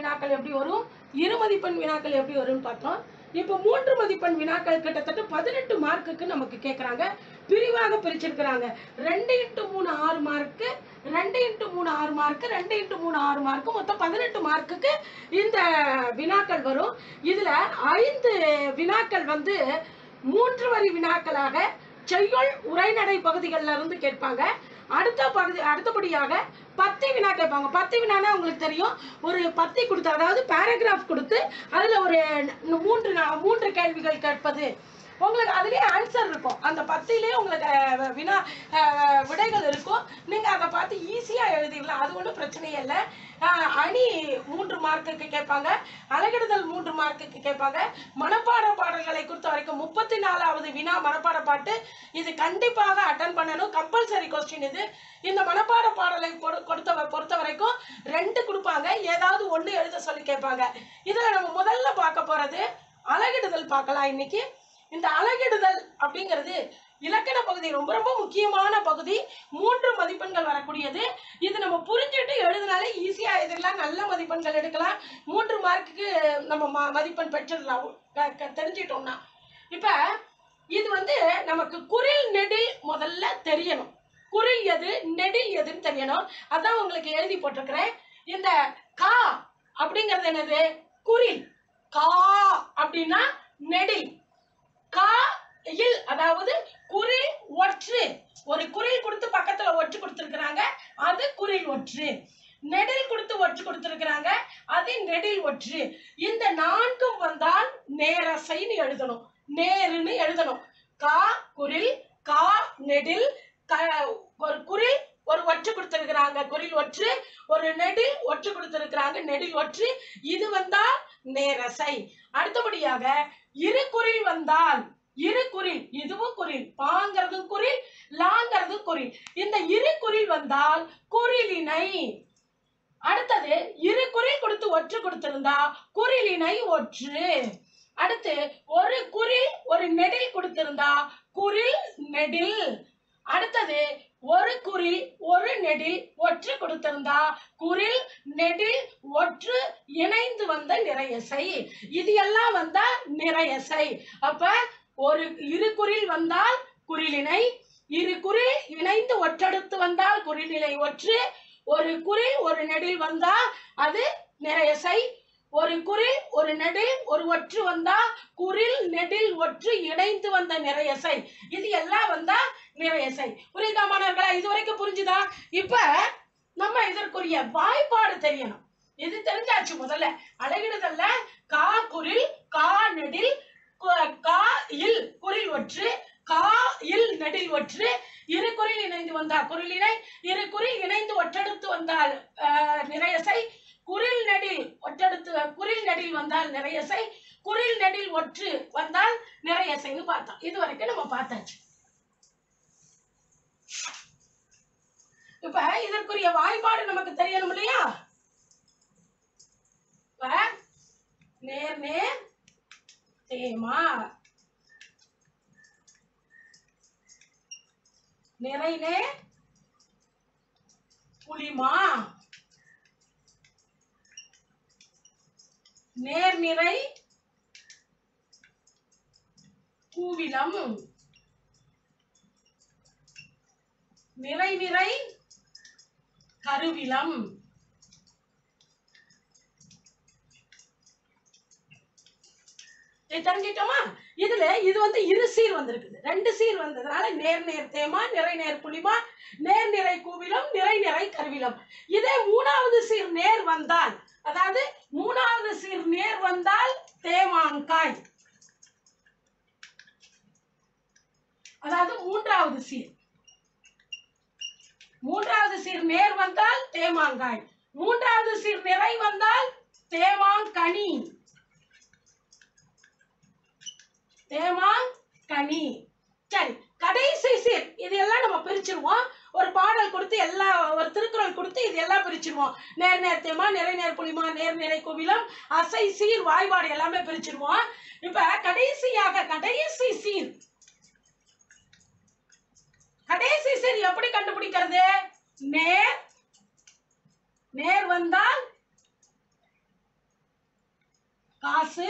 வினாக்கள் எப்படி வரும் இரு மதிப்பெண் வினாக்கள் எப்படி வரும்னு பார்த்தோம் இப்போ மூன்று மதிப்பெண் வினாக்கள் கிட்டத்தட்ட பதினெட்டு மார்க்குக்கு நமக்கு கேட்குறாங்க பிரிவாக பிரிச்சிருக்கிறாங்க ரெண்டு இன்ட்டு மூணு ஆறு மார்க்கு ரெண்டு இன்ட்டு மூணு ஆறு மார்க்கு ரெண்டு இன்ட்டு மூணு ஆறு மார்க்கு மொத்தம் பதினெட்டு மார்க்குக்கு இந்த வினாக்கள் வரும் இதுல ஐந்து வினாக்கள் வந்து மூன்று வரி வினாக்களாக செய்யுள் உரைநடை பகுதிகளில் இருந்து கேட்பாங்க அடுத்த பகுதி அடுத்தபடியாக பத்தி வினா கேட்பாங்க பத்தி வினானா உங்களுக்கு தெரியும் ஒரு பத்தி கொடுத்து அதாவது பேராகிராஃப் கொடுத்து அதுல ஒரு ந- மூன்று நா- மூன்று கேள்விகள் கேட்பது உங்களுக்கு அதுலயே ஆன்சர் இருக்கும் அந்த பத்திலே உங்களுக்கு அஹ், வினா அஹ், விடைகள் இருக்கும் நீங்க அதை பார்த்து ஈஸியா எழுதிடலாம் அது ஒன்றும் பிரச்சனையே இல்லை அஹ், அணி மூன்று மார்க்குக்கு கேட்பாங்க அலகிடுதல் மூன்று மார்க்குக்கு கேட்பாங்க மனப்பாட பாடல்களை பொறுத்த வரைக்கும் முப்பத்தி நாலாவது வினா மனப்பாட பாட்டு இது கண்டிப்பாக அட்டன் பண்ணணும் கம்பல்சரி கொஸ்டின் இது இந்த மனப்பாட பாடலை பொறு- கொடுத்த பொறுத்த வரைக்கும் ரெண்டு கொடுப்பாங்க ஏதாவது ஒன்று எழுத சொல்லி கேட்பாங்க இதில் நம்ம முதல்ல பார்க்க போறது அலகிடுதல் பார்க்கலாம் இன்னைக்கு இந்த அலகிடுதல் அப்படிங்கிறது இலக்கண பகுதி ரொம்ப ரொம்ப முக்கியமான பகுதி மூன்று மதிப்பெண்கள் வரக்கூடியது இது நம்ம புரிஞ்சுட்டு எழுதினாலே ஈஸியாக எழுதிடலாம் நல்ல மதிப்பெண்கள் எடுக்கலாம் மூன்று மார்க்குக்கு நம்ம ம- மதிப்பெண் பெற்றுடலாம் க- க- தெரிஞ்சிட்டோம்னா இப்போ இது வந்து நமக்கு குரில் நெடில் முதல்ல தெரியணும் குரில் எது நெடில் எதுன்னு தெரியணும் அதான் உங்களுக்கு எழுதி போட்டிருக்கிறேன் இந்த கா அப்படிங்கிறது என்னது குரில் கா அப்படின்னா நெடில் கா இல் அதாவது குறில் ஒற்று ஒரு குறில் கொடுத்து பக்கத்துல ஒற்று கொடுத்துருக்குறாங்க அது குறில் ஒற்று நெடில் கொடுத்து ஒற்று கொடுத்துருக்குறாங்க அது நெடில் ஒற்று இந்த நான்கும் வந்தால் நேரசைன்னு எழுதணும் நேருன்னு எழுதணும் கா குரில் கா நெடில் க ஒரு குறில் ஒரு ஒற்று கொடுத்துருக்குறாங்க குறில் ஒற்று ஒரு நெடில் ஒற்று கொடுத்துருக்குறாங்க நெடில் ஒற்று இது வந்தால் நேரசை அடுத்தபடியாக இரு குறில் வந்தால் இரு குறில் இதுவும் குறில் பாங்கிறதும் குறில் லாங்கிறதும் குறில் இந்த இரு குறில் வந்தால் குறிலினை அடுத்தது இரு குறில் கொடுத்து ஒற்று கொடுத்திருந்தா குறிலினை ஒற்று அடுத்து ஒரு குறில் ஒரு நெடில் கொடுத்திருந்தா குறில் நெடில் அடுத்தது ஒரு குறில் ஒரு நெடில் ஒற்று கொடுத்திருந்தா குறில் நெடில் ஒற்று இணைந்து வந்த நிறையசை இது எல்லாம் வந்தா நிறையசை அப்ப ஒரு இரு குறில் வந்தால் குறிலினை இரு குறில் இணைந்து ஒற்றெடுத்து வந்தால் குறிலினை ஒற்று ஒரு குறில் ஒரு நெடில் வந்தா அது நிறையசை ஒரு குறில் ஒரு நெடில் ஒரு ஒற்று வந்தா குறில் நெடில் ஒற்று இணைந்து வந்த நிறையசை இது எல்லாம் வந்தா நிறையசை புரியுதா மாணவர்களா இது வரைக்கும் புரிஞ்சுதா இப்ப நம்ம இதற்குரிய வாய்ப்பாடு தெரியணும் இது தெரிஞ்சாச்சு முதல்ல அழகிடுதல்ல கா குரில் கா நெடில் கு- கா இல் குரில் ஒற்று கா இல் நெடில் ஒற்று இரு குறில் இணைந்து வந்தால் குறிலினை இரு குறில் இணைந்து ஒற்றெடுத்து வந்தால் ஆஹ், நிறையசை குரில் நெடில் ஒற்றெடுத்து குரில் நெடில் வந்தால் நிறையசை குரில் நெடில் ஒற்று வந்தால் நிறையசைன்னு பார்த்தோம் இது வரைக்கும் நம்ம பார்த்தாச்சு இப்ப இதற்குரிய வாய்ப்பாடு நமக்கு தெரியணும் இல்லையா இப்ப நேர் நேர் தேமா நிறை நேர் புளிமா நேர் நிறை கூவிலம் நிறை நிறை கருவிலம் இது தெரிஞ்சிட்டோமா இதுல இது வந்து இரு சீர் வந்திருக்குது ரெண்டு சீர் வந்ததுனால நேர் நேர் தேமா நிறை நேர் புளிமா நேர் நிறை கூவிலம் நிறை நிறை கருவிலம் இதே மூணாவது சீர் நேர் வந்தால் அதாவது மூணாவது சீர் நேர் வந்தால் தேமாங்காய் அதாவது மூன்றாவது சீர் மூன்றாவது சீர் நேர் வந்தால் தேமாங்காய் மூன்றாவது சீர் நிறை வந்தால் தேமாங்கனி தேமாங்கனி சரி கடைசி சீர் இது எல்லாம் நம்ம பிரிச்சிருவோம் ஒரு பாடல் கொடுத்து எல்லா ஒரு திருக்குறள் கொடுத்து இது எல்லாம் பிரிச்சிருவோம் நேர் நேர் தேமா நிறை நேர் புளிமா நேர் நிறை கோவிலம் அசை சீர் வாய்பாடு எல்லாமே பிரிச்சிருவோம் இப்ப கடைசியாக கடைசி சீர் கடைசி சீர் எப்படி கண்டுபிடிக்கிறது நேர் நேர் வந்தால் காசு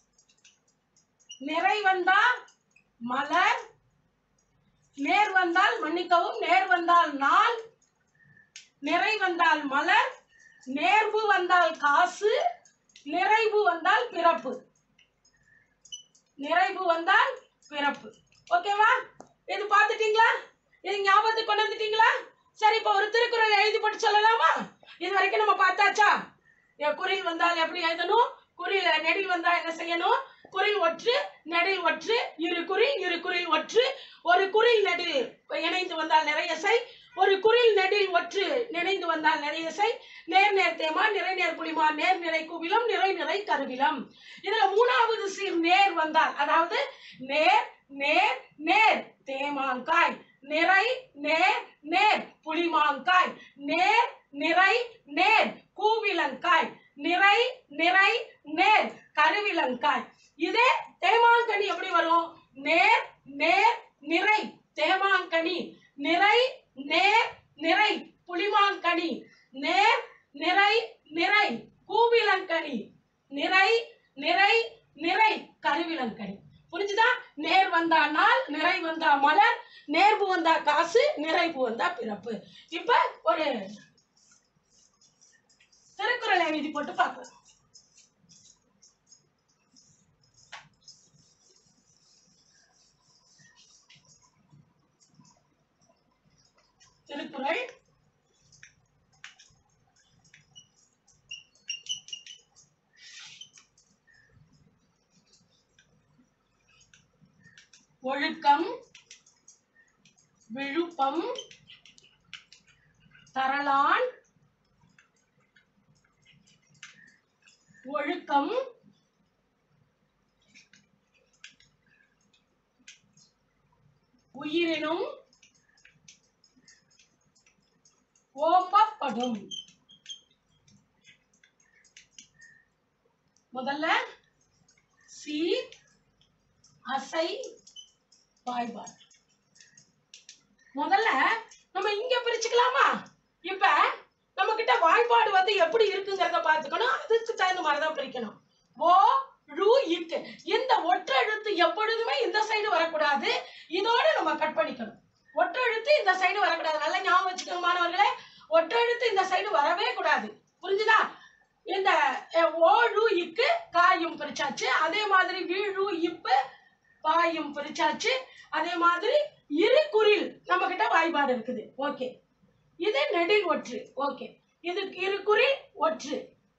நிறை வந்தால் மலர் நேர் வந்தால் மன்னிக்கவும் நேர் வந்தால் நாள் நிறை வந்தால் மலர் நேர்வு வந்தால் காசு நிறைவு வந்தால் பிறப்பு நிறைவு வந்தால் பிறப்பு ஓகேவா இது பார்த்துட்டீங்களா இது ஞாபகத்துக்கு கொண்டு வந்துட்டீங்களா சரி இப்போ ஒரு திருக்குறள் எழுதி போட்டு சொல்லலாமா இது வரைக்கும் நம்ம பார்த்தாச்சா எ- குறில் வந்தால் எப்படி எழுதணும் குறில் நெடில் வந்தா என்ன செய்யணும் குறில் ஒற்று நெடில் ஒற்று இரு குறில் இரு குறில் ஒற்று ஒரு குறில் நெடில் இணைந்து வந்தால் நிறைய செய் ஒரு குறில் நெடில் ஒற்று நினைந்து வந்தால் நிறைய செய் நேர் நேர் தேமா நிறை நேர் புலிமா நேர் நிறை குவிலம் நிறை நிறை கருவிலம் இதுல மூணாவது சீர் நேர் வந்தால் அதாவது நேர் நேர் நேர் தேமாங்காய் நிறை நேர் நேர் புளிமாங்காய் நேர் நிறை நேர் கூவிலங்காய் நிறை நிறை நேர் கருவிலங்காய் இதே தேமாங்கனி எப்படி வரும் நேர் நேர் நிறை தேமாங்கனி நிறை நேர் நிறை புளிமாங்கனி நேர் நிறை நிறை கூவிலங்கனி நிறை நிறை நிறை கருவிலங்கனி புரிஞ்சுதா நேர் வந்தா நாள் நிறை வந்தா மலர் நேர்வு வந்தா காசு நிறைவு வந்தா பிறப்பு இப்ப ஒரு திருக்குறளை எழுதி போட்டு பார்க்கலாம் திருக்குறள் ஒழுக்கம் விழுப்பம் தரலான் ஒழுக்கம் உயிரினும் ஓம்பப்படும் முதல்ல சீர் அசை வாய்பாடு முதல்ல நம்ம இங்க பிரிச்சுக்கலாமா இப்ப நம்ம கிட்ட வாய்ப்பாடு வந்து எப்படி இருக்குங்கிறத பார்த்துக்கணும் அதுக்கு தகுந்த மாதிரி தான் பிரிக்கணும் ஓ ழு இக்கு இந்த ஒற்றெழுத்து எப்பொழுதுமே இந்த சைடு வரக்கூடாது இதோட நம்ம கட் பண்ணிக்கணும் ஒற்றெழுத்து இந்த சைடு வரக்கூடாது நல்லா ஞாபகம் வச்சுக்கோங்க மாணவர்களே ஒற்றெழுத்து இந்த சைடு வரவே கூடாது புரிஞ்சுதா இந்த அஹ், ஓ ழு இக்கு காயும் பிரிச்சாச்சு அதே மாதிரி வீழு இப்பு பாயும் பிரிச்சாச்சு அதே மாதிரி இரு குறில் நம்ம கிட்ட வாய்ப்பாடு இருக்குது ஓகே இது நெடில் ஒற்று ஓகே இது இரு குறில் ஒற்று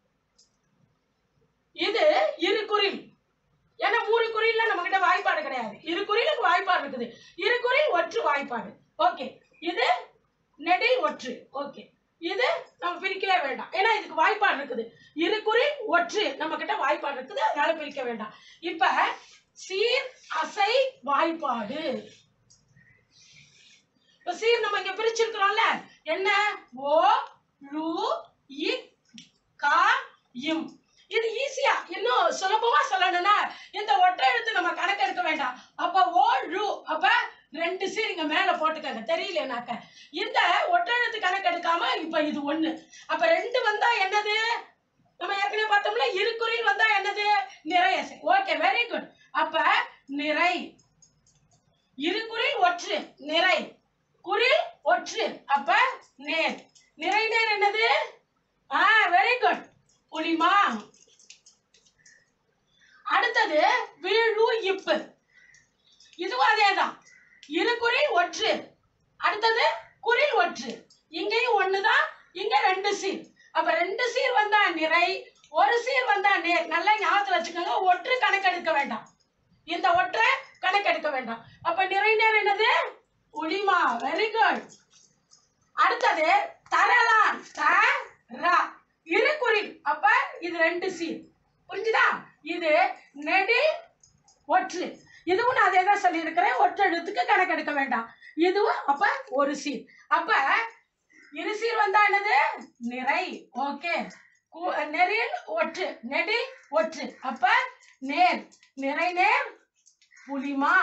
இது இரு குறில் ஏன்னா மூணு குறில்ல நம்ம கிட்ட வாய்ப்பாடு கிடையாது இரு குறிலுக்கு வாய்ப்பாடு இருக்குது இரு குறில் ஒற்று வாய்ப்பாடு ஓகே இது நெடில் ஒற்று ஓகே இது நம்ம பிரிக்கவே வேண்டாம் ஏன்னா இதுக்கு வாய்ப்பாடு இருக்குது இரு குறில் ஒற்று நம்ம கிட்ட வாய்ப்பாடு இருக்குது அதனால பிரிக்க வேண்டாம் இப்ப சீர் அசை வாய்ப்பாடு இப்ப சீர் நம்ம இங்க பிரிச்சிருக்கிறோம்ல என்ன ஓ ழு இ கா இம் இது ஈஸியா இன்னும் சுலபமா சொல்லணும்னா இந்த ஒற்றை எழுத்து நம்ம கணக்கெடுக்க வேண்டாம் அப்ப ஓ ழு அப்ப ரெண்டு சீர் இங்க மேல போட்டுக்கங்க தெரியலனாக்க இந்த ஒற்றை எழுத்து கணக்கெடுக்காம இப்ப இது ஒண்ணு அப்ப ரெண்டு வந்தா என்னது நம்ம ஏற்கனவே பார்த்தோம்ல இருக்குறில் வந்தா என்னது நிறைய ஓகே வெரி குட் அப்ப நிறை இருக்குறில் ஒற்று நிறை குறில் ஒற்று அப்ப நேர் நிறை நேர் என்னது ஆ வெரி குட் புலிமா அடுத்தது வீழு இப்பு இதுவும் அதேதான் இரு குறில் ஒற்று அடுத்தது குறில் ஒற்று இங்கேயும் ஒண்ணுதான் இங்க ரெண்டு சீர் அப்ப ரெண்டு சீர் வந்தா நிறை ஒரு சீர் வந்தா நேர் நல்லா ஞாபகத்துல வச்சுக்கோங்க ஒற்று கணக்கெடுக்க வேண்டாம் இந்த ஒற்றை கணக்கெடுக்க வேண்டாம் அப்ப நிறை நேர் என்னது உளிமா வெரி குட் அடுத்தது தரலாம் த ரா இரு குறில் அப்ப இது ரெண்டு சீர் புரிஞ்சுதா இது நெடில் ஒற்று இதுவும் நான் அதே தான் சொல்லியிருக்கிறேன் ஒற்று எழுத்துக்கு கணக்கெடுக்க வேண்டாம் இதுவும் அப்ப ஒரு சீர் அப்ப இரு சீர் வந்தா என்னது நிறை ஓகே நெறில் ஒற்று நெடில் ஒற்று அப்ப நேர் நிறை நேர் புலிமா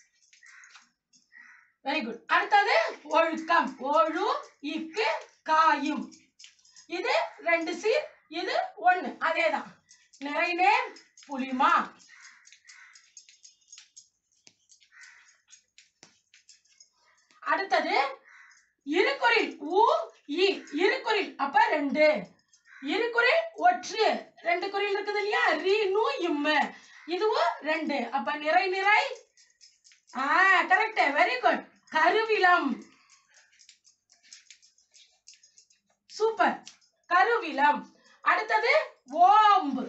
வெரி குட் அடுத்தது ஒழுக்கம் ஒழு இக்கு காயும் இது ரெண்டு சீர் இது ஒண்ணு அதேதான் நிறை நேர் புளிமா அடுத்தது இருக்குறில் உ இ இருக்குறில் அப்ப ரெண்டு இருக்குறில் ஒற்று ரெண்டு குறில் இருக்குது இல்லையா ரி நு இம்மு இதுவும் ரெண்டு அப்ப நிறை நிறை ஆ கரெக்ட் வெரி குட் கருவிலம் சூப்பர் கருவிலம் அடுத்தது ஓம்பு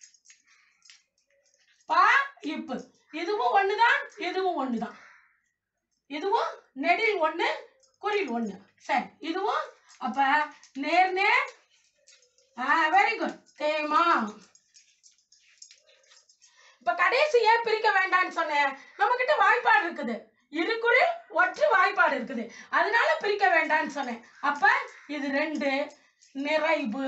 பா இப்பு இதுவும் ஒண்ணுதான் இதுவும் ஒண்ணுதான் இதுவும் நெடில் ஒண்ணு குறில் ஒண்ணு சரி இதுவும் அப்ப நேர் நேர் ஆ வெரி குட் தேமா இப்ப கடைசி ஏன் பிரிக்க வேண்டாம்னு சொன்னேன் நம்ம கிட்ட வாய்ப்பாடு இருக்குது இருக்குறில் ஒற்று வாய்ப்பாடு இருக்குது அதனால பிரிக்க வேண்டாம்னு சொன்னேன் அப்ப இது ரெண்டு நிறைவு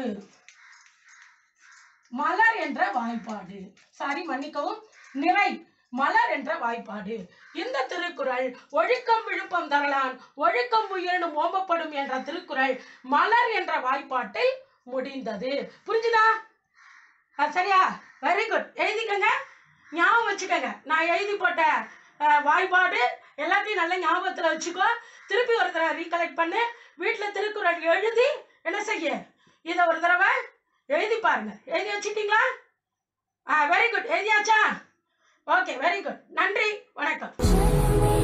மலர் என்ற வாய்ப்பாடு சாரி மன்னிக்கவும் நிறை மலர் என்ற வாய்ப்பாடு இந்த திருக்குறள் ஒழுக்கம் விழுப்பம் தரலான் ஒழுக்கம் உயிரினும் ஓம்பப்படும் என்ற திருக்குறள் மலர் என்ற வாய்ப்பாட்டில் முடிந்தது புரிஞ்சுதா ஆ, சரியா வெரி குட் எழுதிக்கங்க ஞாபகம் வச்சுக்கோங்க நான் எழுதி போட்ட அஹ், வாய்ப்பாடு எல்லாத்தையும் நல்லா ஞாபகத்தில் வச்சுக்கோ திருப்பி ஒரு தடவை ரீகலெக்ட் பண்ணு வீட்டில் திருக்குறள் எழுதி என்ன செய்ய இதை ஒரு தடவை எழுதி பாருங்க எழுதி வச்சிட்டீங்களா ஆ வெரி குட் எழுதியாச்சா ஓகே வெரி குட் நன்றி வணக்கம்